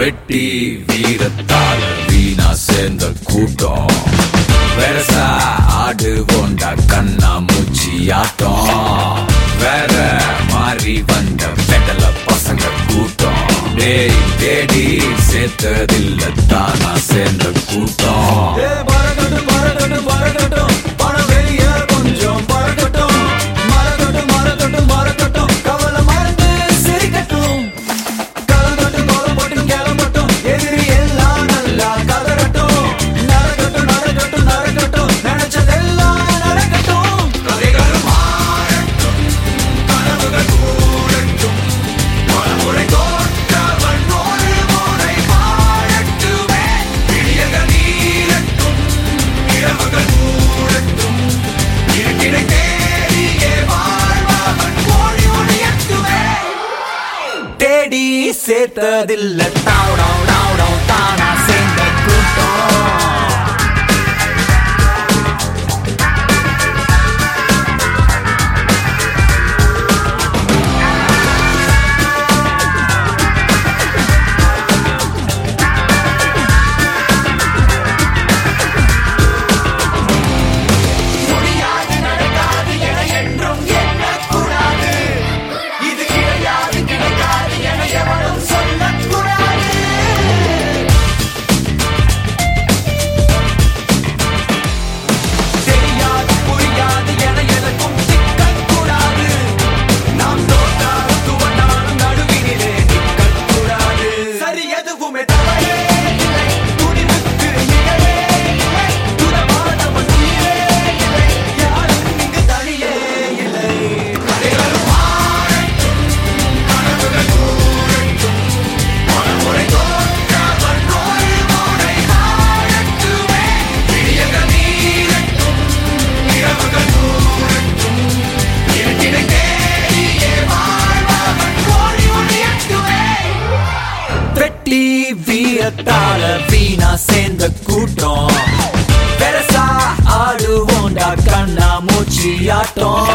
வெட்டி வீரத்தால வீணா சேர்ந்த கூட்டம் வெரசா ஆடு போண்டா கண்ணா மூச்சி ஆட்டம் வேற மாறி வந்த பெடல பசங்க கூட்டம் டேய் தேடி சேர்த்ததில்ல தானா சேர்ந்த கூட்டம் பறக்கட்டும் பறக்கட்டும் பறக்கட்டும் பணம் வெளிய கொஞ்சம் பறக்கட்டும் மறக்கட்டும் மறக்கட்டும் மறக்கட்டும் கவலை மறந்து சிரிக்கட்டும் கலங்கட்டும் கோலம் போட்டு கிளம்பட்டும் எதிரி எல்லாம் நல்லா கதறட்டும் நடக்கட்டும் நடக்கட்டும் நடக்கட்டும் நினைச்சதெல்லாம் நடக்கட்டும் கதைகள் மாறட்டும் கனவுகள் கூடட்டும் பலமுறை தோற்றவன் ஒரு முறை வாழட்டுமே விடியல்கள் நீரட்டும் இரவுகள் மூடட்டும் இருட்டினை தேடியே வாழ்பவன் கோழி ஒளியட்டுமே தேடி சேர்த்ததில்ல தாவடம் தாவடம் தானா சேர்ந்த கூட்டம் முடியாது நடக்காது என என்றும் எண்ணக்கூடாது இது கிடையாது கிடைக்காது என எவனும் சொல்லக்கூடாது தெரியாது புரியாது என எதற்கும் சிக்கக்கூடாது நாம் தோற்றால் துவண்டாலும் நடுவினிலே நிற்கக்கூடாது சரி எதுவுமே தவறே இல்லை துணிவுக்கு நிகழே இல்லை துணமானவன் உயிரே இல்லை யாரும் இங்கு தனியே இல்லை கதைகள் மாறட்டும் கனவுகள் கூறட்டும் பலமுறை தோற்றவன் ஒரு முறை வாழட்டுமே விடியல்கள் நீரட்டும் இரவுகள் கூறட்டும் இருட்டினை தேடியே வாழ்பவன் கோழி ஒளியட்டுமே வெட்டி வீரத்தால வீணா சேர்ந்த கூட்டம் பெருசா ஆடுவோண்டா கண்ணா மூச்சி ஆட்டம்